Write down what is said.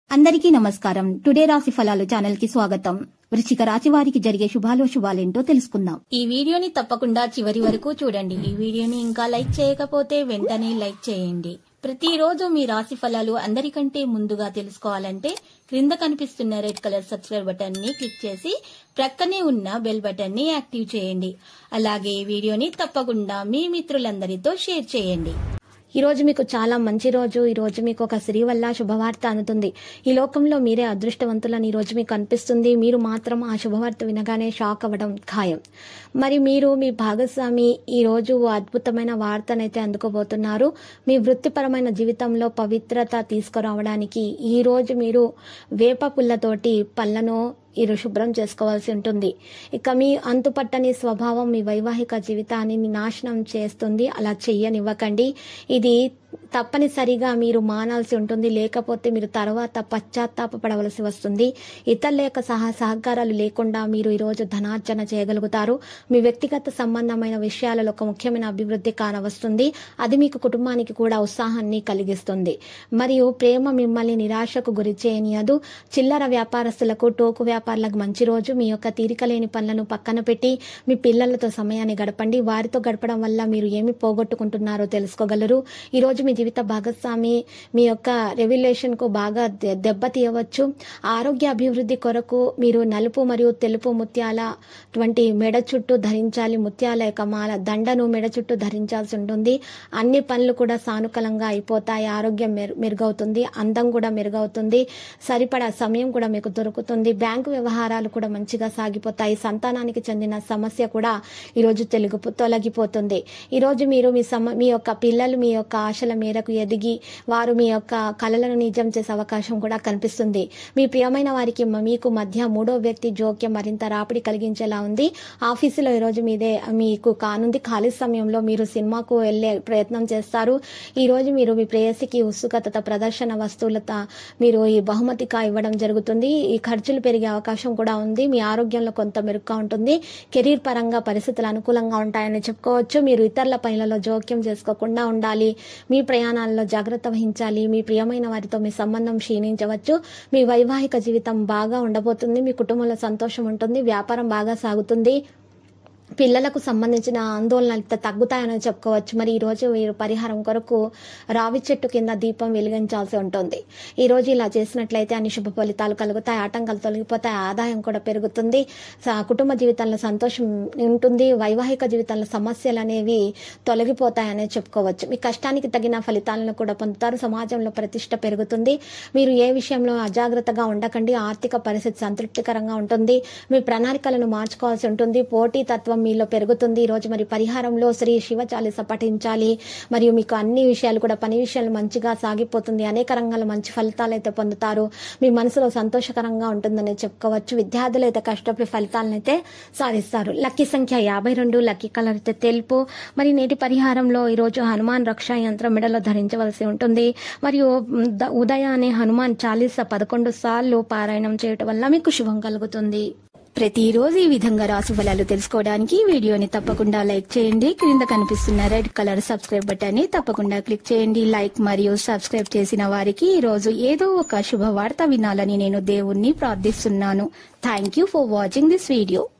అందరికీ నమస్కారం టుడే రాశి ఫలాలు ఛానల్ కి స్వాగతం వృశ్చిక రాశి వారికి జరిగే శుభాలో శుభాలేంటో తెలుసుకుందాం ఈ వీడియోని తప్పకుండా చివరి వరకు చూడండి ఈ వీడియోని ఇంకా లైక్ చేయకపోతే వెంటనే లైక్ చేయండి ప్రతిరోజు మీ రాశి ఫలాలు అందరికంటే ముందుగా తెలుసుకోవాలంటే క్రింద కనిపిస్తున్న రెడ్ కలర్ సబ్స్క్రైబ్ బటన్ ని క్లిక్ చేసి ప్రక్కనే ఉన్న బెల్ బటన్ ని యాక్టివ్ చేయండి అలాగే ఈ వీడియోని తప్పకుండా మీ మిత్రులందరితో షేర్ చేయండి ఈ రోజు మీకు చాలా మంచి రోజు ఈ రోజు మీకు ఒక స్త్రీ వల్ల శుభవార్త అందుతుంది ఈ లోకంలో మీరే అదృష్టవంతులని ఈ రోజు మీకు అనిపిస్తుంది మీరు మాత్రం ఆ శుభవార్త వినగానే షాక్ అవ్వడం ఖాయం మరి మీరు మీ భాగస్వామి ఈ రోజు ఓ అద్భుతమైన వార్తనైతే అందుకోబోతున్నారు మీ వృత్తిపరమైన జీవితంలో పవిత్రత తీసుకురావడానికి ఈ రోజు మీరు వేప పుల్లతోటి పళ్ళను మీరు శుభ్రం చేసుకోవాల్సి ఉంటుంది ఇక మీ అంతుపట్టని స్వభావం మీ వైవాహిక జీవితాన్ని నాశనం చేస్తుంది అలా చెయ్యనివ్వకండి ఇది తప్పనిసరిగా మీరు మానాల్సి ఉంటుంది లేకపోతే మీరు తర్వాత పశ్చాత్తాపడవలసి వస్తుంది ఇతరుల యొక్క సహా సహకారాలు లేకుండా మీరు ఈరోజు ధనార్జన చేయగలుగుతారు మీ వ్యక్తిగత సంబంధమైన విషయాలలో ఒక ముఖ్యమైన అభివృద్ధి కానవస్తుంది అది మీకు కుటుంబానికి కూడా ఉత్సాహాన్ని కలిగిస్తుంది మరియు ప్రేమ మిమ్మల్ని నిరాశకు గురి చేయనియదు చిల్లర వ్యాపారస్తులకు టోకు వ్యాపారులకు మంచి రోజు మీ యొక్క తీరిక లేని పనులను పక్కన పెట్టి మీ పిల్లలతో సమయాన్ని గడపండి వారితో గడపడం వల్ల మీరు ఏమి పోగొట్టుకుంటున్నారో తెలుసుకోగలరు ఈ రోజు మీ జీవిత భాగస్వామి మీ యొక్క రెవ్యులేషన్ కు బాగా దె- దెబ్బతీయవచ్చు ఆరోగ్య అభివృద్ధి కొరకు మీరు నలుపు మరియు తెలుపు ముత్యాల వంటి మెడ చుట్టూ ధరించాలి ముత్యాల యొక్క మాల దండను మెడ చుట్టూ ధరించాల్సి ఉంటుంది అన్ని పనులు కూడా సానుకూలంగా అయిపోతాయి ఆరోగ్యం మెరు- మెరుగవుతుంది అందం కూడా మెరుగవుతుంది సరిపడా సమయం కూడా మీకు దొరుకుతుంది బ్యాంకు వ్యవహారాలు కూడా మంచిగా సాగిపోతాయి సంతానానికి చెందిన సమస్య కూడా ఈరోజు తెలుగు తొలగిపోతుంది ఈరోజు మీరు మీ సమ మీ యొక్క పిల్లలు మీ యొక్క ఆశల మేరకు ఎదిగి వారు మీ యొక్క కలలను నిజం చేసే అవకాశం కూడా కనిపిస్తుంది మీ ప్రియమైన వారికి మ- మీకు మధ్య మూడో వ్యక్తి జోక్యం మరింత రాపిడి కలిగించేలా ఉంది ఆఫీసులో ఈరోజు మీదే మీకు కానుంది ఖాళీ సమయంలో మీరు సినిమాకు వెళ్ళే ప్రయత్నం చేస్తారు ఈ రోజు మీరు మీ ప్రేయసికి ఉత్సుకత ప్రదర్శన వస్తువులత మీరు ఈ బహుమతిగా ఇవ్వడం జరుగుతుంది ఈ ఖర్చులు పెరిగే అవకాశం కూడా ఉంది మీ ఆరోగ్యంలో కొంత మెరుగ్గా ఉంటుంది కెరీర్ పరంగా పరిస్థితులు అనుకూలంగా ఉంటాయని చెప్పుకోవచ్చు మీరు ఇతరుల పనులలో జోక్యం చేసుకోకుండా ఉండాలి మీ ప్రయాణాల్లో జాగ్రత్త వహించాలి మీ ప్రియమైన వారితో మీ సంబంధం క్షీణించవచ్చు మీ వైవాహిక జీవితం బాగా ఉండబోతుంది మీ కుటుంబంలో సంతోషం ఉంటుంది వ్యాపారం బాగా సాగుతుంది పిల్లలకు సంబంధించిన ఆందోళనలు త- తగ్గుతాయని చెప్పుకోవచ్చు మరి ఈ రోజు వీరు పరిహారం కొరకు రావి చెట్టు కింద దీపం వెలిగించాల్సి ఉంటుంది ఈ రోజు ఇలా చేసినట్లయితే అన్ని శుభ ఫలితాలు కలుగుతాయి ఆటంకాలు తొలగిపోతాయి ఆదాయం కూడా పెరుగుతుంది స- కుటుంబ జీవితంలో సంతోషం ఉంటుంది వైవాహిక జీవితంలో సమస్యలు అనేవి తొలగిపోతాయనే చెప్పుకోవచ్చు మీ కష్టానికి తగిన ఫలితాలను కూడా పొందుతారు సమాజంలో ప్రతిష్ట పెరుగుతుంది మీరు ఏ విషయంలో అజాగ్రత్తగా ఉండకండి ఆర్థిక పరిస్థితి సంతృప్తికరంగా ఉంటుంది మీ ప్రణాళికలను మార్చుకోవాల్సి ఉంటుంది పోటీ తత్వం మీలో పెరుగుతుంది ఈ రోజు మరి పరిహారంలో శ్రీ శివ చాలీస పఠించాలి మరియు మీకు అన్ని విషయాలు కూడా పని విషయాలు మంచిగా సాగిపోతుంది అనేక రంగాల మంచి ఫలితాలు అయితే పొందుతారు మీ మనసులో సంతోషకరంగా ఉంటుందని చెప్పుకోవచ్చు విద్యార్థులు అయితే కష్టపడి ఫలితాలను అయితే సాధిస్తారు లక్కీ సంఖ్య యాభై రెండు లక్కీ కలర్ అయితే తెలుపు మరి నేటి పరిహారంలో ఈ రోజు హనుమాన్ రక్షా యంత్రం మెడలో ధరించవలసి ఉంటుంది మరియు మ్, ద- ఉదయాన్నే హనుమాన్ చాలీస పదకొండు సార్లు పారాయణం చేయటం వల్ల మీకు శుభం కలుగుతుంది ప్రతిరోజు ఈ విధంగా రాశి ఫలాలు తెలుసుకోవడానికి ఈ వీడియోని తప్పకుండా లైక్ చేయండి క్రింద కనిపిస్తున్న రెడ్ కలర్ సబ్స్క్రైబ్ బటన్ ని తప్పకుండా క్లిక్ చేయండి లైక్ మరియు సబ్స్క్రైబ్ చేసిన వారికి ఈ రోజు ఏదో ఒక శుభవార్త వినాలని నేను దేవుణ్ణి ప్రార్థిస్తున్నాను thank you for watching this video